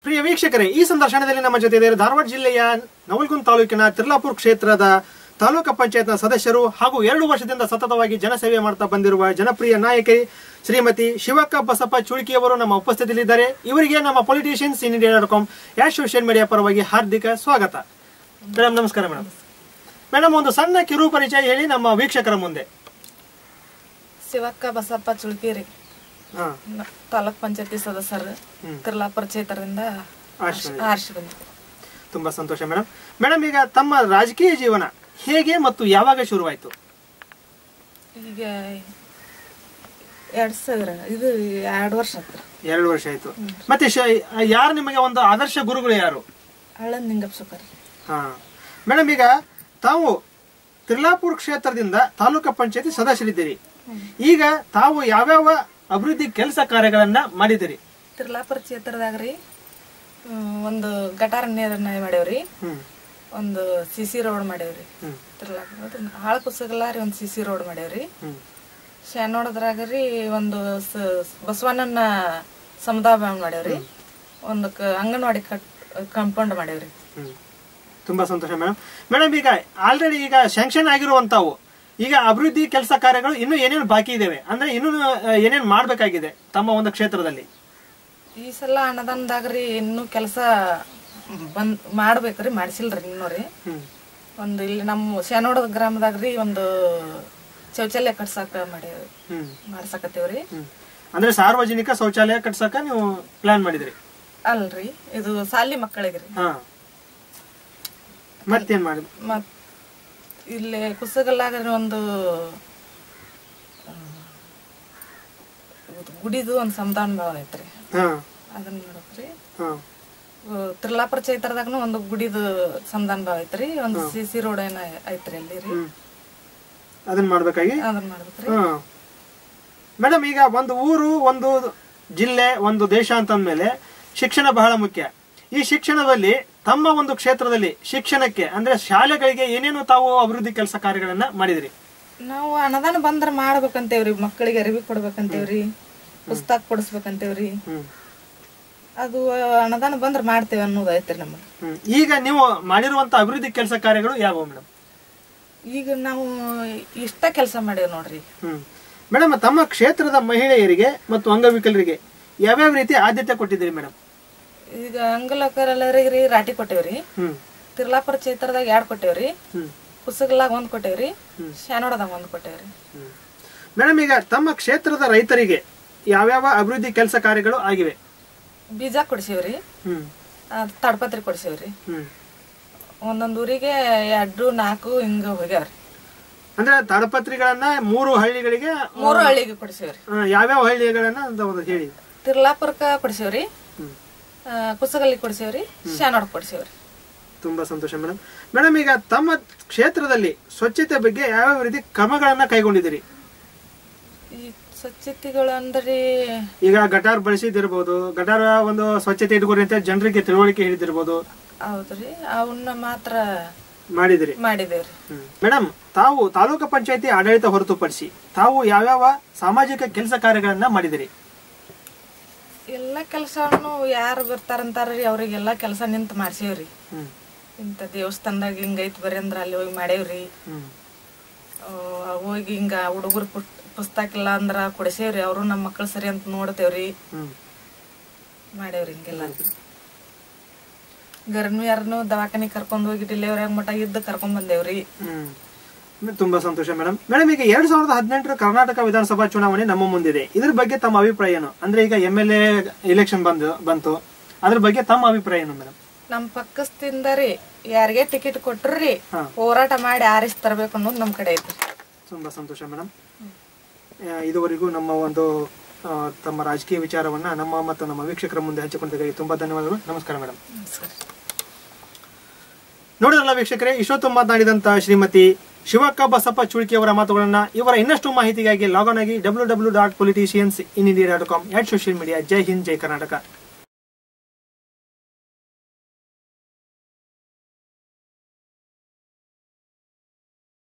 ಪ್ರಿಯ ವೀಕ್ಷಕರೇ ಈ ಸಂದರ್ಶನದಲ್ಲಿ ನಮ್ಮ ಜೊತೆ ಇದ್ದಾರೆ ಧಾರವಾಡ ಜಿಲ್ಲೆಯ ನವಲ್ಗುಂದ್ ತಾಲೂಕಿನ ತಿರ್ಲಾಪುರ್ ಕ್ಷೇತ್ರದ ತಾಲೂಕು ಪಂಚಾಯತ್ನ ಸದಸ್ಯರು ಹಾಗೂ ಎರಡು ವರ್ಷದಿಂದ ಸತತವಾಗಿ ಜನಸೇವೆ ಮಾಡ್ತಾ ಬಂದಿರುವ ಜನಪ್ರಿಯ ನಾಯಕಿ ಶ್ರೀಮತಿ ಶಿವಕ್ಕ ಬಸಪ್ಪ ಚುಳ್ಕಿಯವರು ನಮ್ಮ ಉಪಸ್ಥಿತಿಯಲ್ಲಿದ್ದಾರೆ ಇವರಿಗೆ ನಮ್ಮ politicians in India dot com ಯಾಶ್ ಸೋಷಿಯಲ್ ಮೀಡಿಯಾ ಪರವಾಗಿ ಹಾರ್ದಿಕ ಸ್ವಾಗತ ಮೇಡಮ್ ನಮಸ್ಕಾರ ಮೇಡಮ್ ಮೇಡಮ್ ಒಂದು ಸಣ್ಣ ಕಿರು ಪರಿಚಯ ಹೇಳಿ ನಮ್ಮ ವೀಕ್ಷಕರ ಮುಂದೆ ಶಿವಕ್ಕ ಬಸಪ್ಪ ಚುಳ್ಕೇರಿ ಹಾ ನ- ತಾಲೂಕ್ ಪಂಚಾಯತಿ ಸದಸ್ಯರು ತಿರ್ಲಾಪುರ ಕ್ಷೇತ್ರದಿಂದ ಆಯ್ತು ಮೇಡಮ್. ಆರಿಸಿ ಬಂದಿದೆ ತುಂಬಾ ಸಂತೋಷ ಮೇಡಮ್ ಮೇಡಮ್ ಈಗ ತಮ್ಮ ರಾಜಕೀಯ ಜೀವನ ಹೇಗೆ ಮತ್ತು ಯಾವಾಗ ಶುರುವಾಯಿತು ಈಗ ಎರಡ್ ಸಾವಿರ ಇದು ಎರಡು ವರ್ಷ ಹತ್ರ ಎರಡು ವರ್ಷ ಆಯ್ತು ಮತ್ತೆ ಶ- ಯಾರು ನಿಮಗೆ ಒಂದು ಆದರ್ಶ ಗುರುಗಳು ಯಾರು ಹಳ್ಳನ್ ನಿಂಗಪ್ಪ ಸುಕರಿ ಹಾ ಮೇಡಮ್ ಈಗ ತಾವು ತಿರ್ಲಾಪುರ ಕ್ಷೇತ್ರದಿಂದ ತಾಲೂಕು ಪಂಚಾಯತಿ ಸದಸ್ಯರಿದ್ದೀರಿ ಈಗ ತಾವು ಯಾವ್ಯಾವ ಅಭಿವೃದ್ಧಿ ಕೆಲಸ ಕಾರ್ಯಗಳನ್ನ ಮಾಡಿದಿರಿ ತಿರ್ಲಾಪುರ ಕ್ಷೇತ್ರದಾಗ ರೀ ಹ್ಮ್, ಒಂದು ಗಟಾರ ನೀರನ್ನ ಮಾಡೇವ್ರಿ ಹ್ಮ್ ಒಂದು ಸಿ ಸಿ ರೋಡ್ ಮಾಡೇವ್ರಿ ಹ್ಮ್. ತಿರ್ಲಾಪುರ ಅದು ಹಾಳ ಕುಸಗಲ್ಲ ರೀ ಒಂದು ಸಿ ಸಿ ರೋಡ್ ಮಾಡೇವ್ರಿ ಹ್ಮ್ ಶಾನೋಡದ್ರಾಗ ರೀ ಒಂದು ಸ- ಬಸವಣ್ಣನ ಸಮುದಾಯ ಭವನ ಮಾಡೇವ್ರಿ ಒಂದು ಕ- ಅಂಗನವಾಡಿ ಕಟ್ ಕಾಂಪೌಂಡ್ ಮಾಡೇವ್ರಿ ಹ್ಮ್. ತುಂಬಾ ಸಂತೋಷ ಮೇಡಮ್ ಮೇಡಮ್ ಈಗ ಆಲ್ರೆಡಿ ಈಗ ಸ್ಯಾಂಕ್ಷನ್ ಆಗಿರುವಂತಾವು ಈಗ ಅಭಿವೃದ್ಧಿ ಕೆಲಸ ಕಾರ್ಯಗಳು ಇನ್ನೂ ಏನೇನು ಬಾಕಿ ಇದಾವೆ ಅಂದ್ರೆ ಇನ್ನೂ ಏನೇನು ಮಾಡ್ಬೇಕಾಗಿದೆ ತಮ್ಮ ಒಂದು ಕ್ಷೇತ್ರದಲ್ಲಿ ಈ ಸಲ ಅನ್ನದಾನದಾಗ್ರಿ ಇನ್ನೂ ಕೆಲಸ ಬಂದ್ ಮಾಡ್ಬೇಕ್ರಿ ಮಾಡಿಸಿಲ್ರಿ ಇನ್ನೂ ರೀ ಹ್ಮ್ ಒಂದು ಇಲ್ಲಿ ನಮ್ಮ ಶಾನೋಡದ ಗ್ರಾಮದಾಗ್ರಿ ಒಂದು ಶೌಚಾಲಯ ಕಟ್ಸಾಕ ಮಾಡೇವಿ ಹ್ಮ್ ಮಾಡ್ಸಕತ್ತೇವ್ರಿ ಹ್ಮ್. ಅಂದ್ರೆ ಸಾರ್ವಜನಿಕ ಶೌಚಾಲಯ ಕಟ್ಸಕ ನೀವು ಪ್ಲಾನ್ ಮಾಡಿದ್ರಿ ಅಲ್ರಿ ಇದು ಸಾಲಿ ಮಕ್ಕಳಿಗ್ರಿ ಹಾ ಮತ್ತೇನ್ ಮಾಡಿದ್ರಿ ಮತ್ ಇಲ್ಲಿ ಕುಸಗಲ್ಲಾಗ್ರಿ ಒಂದು ಆ, ಇದು ಗುಡಿದು ಒಂದು ಸಂಧಾನ ಭಾವ ಐತ್ರಿ ಹಾ ಅದನ್ನ ನೋಡಕ್ರಿ ಹಾ ತಿರ್ಲಾಪುರ ಚೈತ್ರದಾಗನು ಒಂದು ಗುಡಿದು ಸಂಧಾನ ಭಾವ ಐತ್ರಿ ಒಂದು ಸಿ ಸಿ ರೋಡ್ ಏನ ಐತ್ರಿ ಅಲ್ಲಿ ರೀ ಹ್ಮ್ ಅದನ್ನ ಮಾಡ್ಬೇಕಾಗಿ ಅದನ್ನ ಮಾಡ್ಬೇಕ್ರಿ ಹಾ ಮೇಡಮ್ ಈಗ ಒಂದು ಊರು ಒಂದು ಜಿಲ್ಲೆ ಒಂದು ದೇಶ ಅಂತಂದ್ಮೇಲೆ ಶಿಕ್ಷಣ ಬಹಳ ಮುಖ್ಯ ಈ ಶಿಕ್ಷಣದಲ್ಲಿ ತಮ್ಮ ಒಂದು ಕ್ಷೇತ್ರದಲ್ಲಿ ಶಿಕ್ಷಣಕ್ಕೆ ಅಂದ್ರೆ ಶಾಲೆಗಳಿಗೆ ಏನೇನು ತಾವು ಅಭಿವೃದ್ಧಿ ಕೆಲಸ ಕಾರ್ಯಗಳನ್ನ ಮಾಡಿದ್ರಿ ನಾವು ಅನುದಾನ ಬಂದ್ರ ಮಾಡ್ಬೇಕಂತೇವ್ರಿ ಮಕ್ಕಳಿಗೆ ಅರಿವಿ ಕೊಡ್ಬೇಕಂತೇವ್ರಿ ಪುಸ್ತಕ ಕೊಡಿಸ್ಬೇಕಂತೇವ್ರಿ ಹ್ಮ್ ಅದು ಅನುದಾನ ಬಂದ್ರ ಮಾಡ್ತೇವೆ ಅನ್ನೋದು ಐತ್ರಿ ನಮಗೆ ಹ್ಮ್. ಈಗ ನೀವು ಮಾಡಿರುವಂತ ಅಭಿವೃದ್ಧಿ ಕೆಲಸ ಕಾರ್ಯಗಳು ಯಾವುವು ಮೇಡಮ್ ಈಗ ನಾವು ಇಷ್ಟ ಕೆಲಸ ಮಾಡೇವ್ ನೋಡ್ರಿ ಹ್ಮ್ ಮೇಡಮ್ ತಮ್ಮ ಕ್ಷೇತ್ರದ ಮಹಿಳೆಯರಿಗೆ ಮತ್ತು ಅಂಗವಿಕಲರಿಗೆ ಯಾವ್ಯಾವ ರೀತಿ ಆದ್ಯತೆ ಕೊಟ್ಟಿದ್ದೀರಿ ಮೇಡಮ್ ಈಗ ಅಂಗಲಕರಲ್ಲರಿಗೆ ರಾಟಿ ಕೊಟ್ಟೇವ್ರಿ ಹ್ಮ್ ತಿರ್ಲಾಪುರ ಚೈತ್ರದಾಗ ಎರಡ್ ಕೊಟ್ಟೇವ್ರಿ ಹ್ಮ್ ಕುಸಗಲಾಗ ಒಂದ್ ಕೊಟ್ಟೇವ್ರಿ ಶಾನೋಡದಾಗ ಒಂದ್ ಕೊಟ್ಟೇವ್ರಿ ಹ್ಮ್. ಮೇಡಮ್ ಈಗ ತಮ್ಮ ಕ್ಷೇತ್ರದ ರೈತರಿಗೆ ಯಾವ್ಯಾವ ಅಭಿವೃದ್ಧಿ ಕೆಲಸ ಕಾರ್ಯಗಳು ಆಗಿವೆ ಬೀಜ ಕೊಡ್ಸೇವ್ರಿ ಹ್ಮ್ ಅದ್ ತಡ್ಪತ್ರಿ ಕೊಡ್ಸೇವ್ರಿ ಹ್ಮ್ ಒಂದೊಂದ್ ಊರಿಗೆ ಎರಡು ನಾಲ್ಕು ಹಿಂಗ ಹೋಗ್ಯಾವ್ರಿ ಅಂದ್ರೆ ತಾಡಪತ್ರಿಗಳನ್ನ ಮೂರು ಹಳ್ಳಿಗಳಿಗೆ ಮೂರು ಹಳ್ಳಿಗೆ ಕೊಡ್ಸೇವ್ರಿ ಆ, ಯಾವ್ಯಾವ ಹಳ್ಳಿಗಳನ್ನ ಅಂತ ಒಂದು ಹೇಳಿ ತಿರ್ಲಾಪುರಕ್ಕ ಕೊಡ್ಸೇವ್ರಿ ಹ್ಮ್. ಆ, ಕುಸಗಲ್ಲಿ ಕೊಡ್ಸೇವ್ರಿ ಶಾನೋಡ್ ಕೊಡ್ಸೇವ್ರಿ ತುಂಬಾ ಸಂತೋಷ ಮೇಡಮ್ ಮೇಡಮ್ ಈಗ ತಮ್ಮ ಕ್ಷೇತ್ರದಲ್ಲಿ ಸ್ವಚ್ಛತೆ ಬಗ್ಗೆ ಯಾವ್ಯಾವ ರೀತಿ ಕ್ರಮಗಳನ್ನ ಕೈಗೊಂಡಿದ್ದೀರಿ ಈ ಸ್ವಚ್ಛತೆಗಳು ಅಂದ್ರಿ ಈಗ ಗಟಾರ್ ಬಳಸಿದಿರ್ಬೋದು ಗಟಾರ ಒಂದು ಸ್ವಚ್ಛತೆ ಇಟ್ಕೊರಿ ಅಂತ ಜನರಿಗೆ ತಿಳುವಳಿಕೆ ಹೇಳಿದಿರ್ಬೋದು ಹೌದ್ರಿ ಅವನ್ನ ಮಾತ್ರ ಮಾಡಿದಿರಿ ಮಾಡಿದೇವ್ರಿ ಮೇಡಮ್ ತಾವು ತಾಲೂಕು ಪಂಚಾಯತಿ ಆಡಳಿತ ಹೊರತುಪಡಿಸಿ ತಾವು ಯಾವ್ಯಾವ ಸಾಮಾಜಿಕ ಕೆಲಸ ಕಾರ್ಯಗಳನ್ನ ಮಾಡಿದಿರಿ ಎಲ್ಲಾ ಕೆಲ್ಸವನ್ನು ಯಾರು ಬರ್ತಾರಂತಾರ್ರಿ ಅವ್ರಿಗೆಲ್ಲಾ ಕೆಲಸ ನಿಂತ್ ಮಾಡ್ಸೇವ್ರಿ ಹ್ಮ್ ಇಂಥ ದೇವಸ್ಥಾನದಾಗ ಹಿಂಗೈತ್ ಬರ್ರಿ ಅಂದ್ರ ಅಲ್ಲಿ ಹೋಗಿ ಮಾಡೇವ್ರಿ ಹ್ಮ್ ಆ, ಹೋಗಿ ಹಿಂಗ ಹುಡುಗರು ಪುಸ್ತಕ ಇಲ್ಲ ಅಂದ್ರ ಕೊಡಿಸೇವ್ರಿ ಅವರು ನಮ್ಮ ಮಕ್ಳು ಸರಿ ಅಂತ ನೋಡ್ತೇವ್ರಿ ಹ್ಮ್ ಮಾಡೇವ್ರಿ ಹಿಂಗೆಲ್ಲ ಗರ್ನು ಯಾರನ್ನು ದವಾಖಾನಿ ಕರ್ಕೊಂಡ್ ಹೋಗಿ ಡೆಲಿವರಿ ಮಟ ಇದ್ದು ಕರ್ಕೊಂಡ್ ಬಂದೇವ್ರಿ ಹ್ಮ್ ತುಂಬಾ ಸಂತೋಷ ಮೇಡಮ್ ಮೇಡಮ್ ಈಗ ಎರಡ್ ಸಾವಿರದ ಹದಿನೆಂಟರ ಕರ್ನಾಟಕ ವಿಧಾನಸಭಾ ಚುನಾವಣೆ ನಮ್ಮ ಮುಂದಿದೆ ಇದ್ರ ಬಗ್ಗೆ ತಮ್ಮ ಅಭಿಪ್ರಾಯ ಏನು ಅಂದ್ರೆ ಈಗ ಎಂ ಎಲ್ ಎ ಎಲೆಕ್ಷನ್ ಬಂದು ಬಂತು ಅದ್ರ ಬಗ್ಗೆ ತಮ್ಮ ಅಭಿಪ್ರಾಯ ಏನು ಮೇಡಮ್ ನಮ್ ಪಕ್ಕಸ್ತಿಂದ ರೀ ಯಾರಿಗೆ ಟಿಕೆಟ್ ಕೊಟ್ರಿ ಹಾ. ಹೋರಾಟ ಮಾಡಿ ಆರಿಸ್ ತರ್ಬೇಕು ಅನ್ನೋದು ನಮ್ ಕಡೆ ಐತ್ರಿ ತುಂಬಾ ಸಂತೋಷ ಮೇಡಮ್ ಇದುವರೆಗೂ ನಮ್ಮ ಒಂದು ಆ, ತಮ್ಮ ರಾಜಕೀಯ ವಿಚಾರವನ್ನ ನಮ್ಮ ಮತ್ತು ನಮ್ಮ ವೀಕ್ಷಕರ ಮುಂದೆ ಹಂಚಿಕೊಂಡಿದ್ದಕ್ಕಾಗಿ ತುಂಬಾ ಧನ್ಯವಾದಗಳು ನಮಸ್ಕಾರ ಮೇಡಮ್ ನಮಸ್ಕಾರ ನೋಡಿರಲ್ಲ ವೀಕ್ಷಕರೇ ಇಷ್ಟೊತ್ತು ಮಾತನಾಡಿದಂತ ಶ್ರೀಮತಿ ಶಿವಕ್ಕ ಬಸಪ್ಪ ಚುಳ್ಕಿ ಅವರ ಮಾತುಗಳನ್ನ ಇವರ ಇನ್ನಷ್ಟು ಮಾಹಿತಿಗಾಗಿ ಲಾಗ್ ಆನ್ ಆಗಿ W W dot politicians in India dot com at social media Jai Hind Jai Karnataka